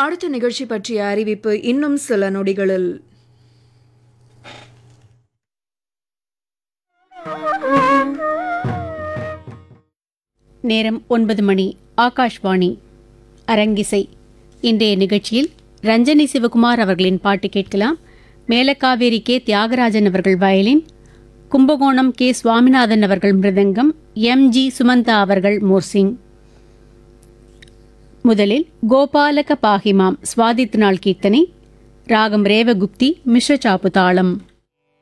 அடுத்த நிகழ்ச்சி பற்றிய அறிவிப்பு இன்னும் சில நொடிகளில் நேரம் ஒன்பது மணி ஆகாஷ்வாணி அரங்கிசை இன்றைய நிகழ்ச்சியில் ரஞ்சனி சிவகுமார் அவர்களின் பாட்டு கேட்கலாம் மேலக்காவேரி கே தியாகராஜன் அவர்கள் வயலின் கும்பகோணம் கே சுவாமிநாதன் அவர்கள் மிருதங்கம் எம் ஜி சுமந்தா அவர்கள் மோர்சிங் முதலில் கோபாலக பாகிமாம் சுவாதித் நாள் கீர்த்தனை ராகம் ரேவகுப்தி மிஸ்ர சாப்பு தாளம்